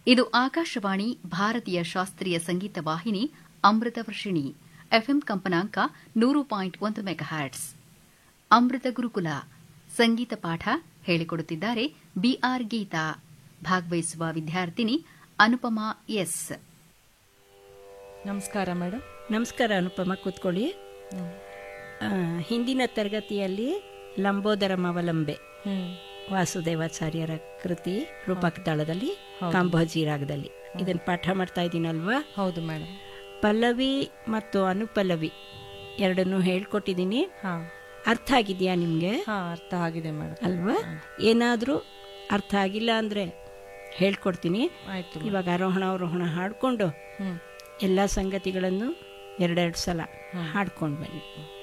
ಇದು ಆಕಾಶವಾಣಿ ಭಾರತೀಯ ಶಾಸ್ತ್ರೀಯ ಸಂಗೀತ ವಾಹಿನಿ ಅಮೃತ ವರ್ಷಿಣಿ ಎಫ್ಎಂ ಕಂಪನಾಂಕ ನೂರು ಪಾಯಿಂಟ್ ಒಂದು ಮೆಗಾಹ್ಯಾಟ್ಸ್ ಅಮೃತ ಗುರುಕುಲ ಸಂಗೀತ ಪಾಠ ಹೇಳಿಕೊಡುತ್ತಿದ್ದಾರೆ ಬಿಆರ್ ಗೀತಾ ಭಾಗವಹಿಸುವ ವಿದ್ಯಾರ್ಥಿನಿ ಅನುಪಮಾ ಎಸ್ ನಮಸ್ಕಾರ ಮೇಡಮ್ ನಮಸ್ಕಾರ ಅನುಪಮ ಕೂತ್ಕೊಳ್ಳಿ ಆ, ಹಿಂದಿನ ತರಗತಿಯಲ್ಲಿ ಲಂಬೋದರಂ ಅವಲಂಬೆ ವಾಸುದೇವಾಚಾರ್ಯರ ಕೃತಿ ರೂಪಕ ತಾಳದಲ್ಲಿ ಕಾಂಬೋಜಿ ರಾಗದಲ್ಲಿ ಇದನ್ನು ಪಾಠ ಮಾಡ್ತಾ ಇದ್ದೀನಲ್ವಾ ಹೌದು ಮೇಡಮ್ ಪಲ್ಲವಿ ಮತ್ತು ಅನುಪಲ್ಲವಿ ಎರಡನ್ನೂ ಹೇಳ್ಕೊಟ್ಟಿದ್ದೀನಿ ಹಾ ಅರ್ಥ ಆಗಿದೆಯಾ ನಿಮಗೆ ಹಾ ಅರ್ಥ ಆಗಿದೆ ಮೇಡಮ್ ಅಲ್ವಾ ಏನಾದರೂ ಅರ್ಥ ಆಗಿಲ್ಲ ಅಂದರೆ ಹೇಳ್ಕೊಡ್ತೀನಿ ಆಯ್ತು ಇವಾಗ ಆರೋಹಣ ಅವರೋಹಣ ಹಾಡಿಕೊಂಡು ಹ್ಮ್ ಎಲ್ಲ ಸಂಗತಿಗಳನ್ನು ಎರಡೆರಡು ಸಲ ಹಾಡ್ಕೊಂಡು ಬನ್ನಿ